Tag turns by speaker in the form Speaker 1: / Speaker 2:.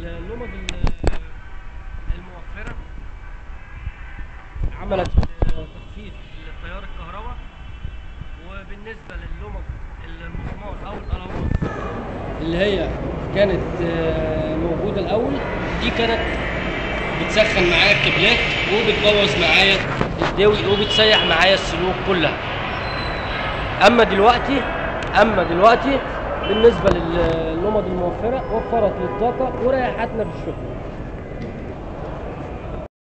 Speaker 1: اللمض ال- الموفرة عملت تخفيض للتيار الكهرباء وبالنسبة لللمض المسمار أو الألماس اللي هي كانت آه، موجودة الأول دي كانت بتسخن معايا الكابلات وبتبوظ معايا الدوي وبتسيح معايا السلوك كلها اما دلوقتي اما دلوقتي بالنسبه للنمط الموفره وفرت للطاقه وريحتنا في الشغل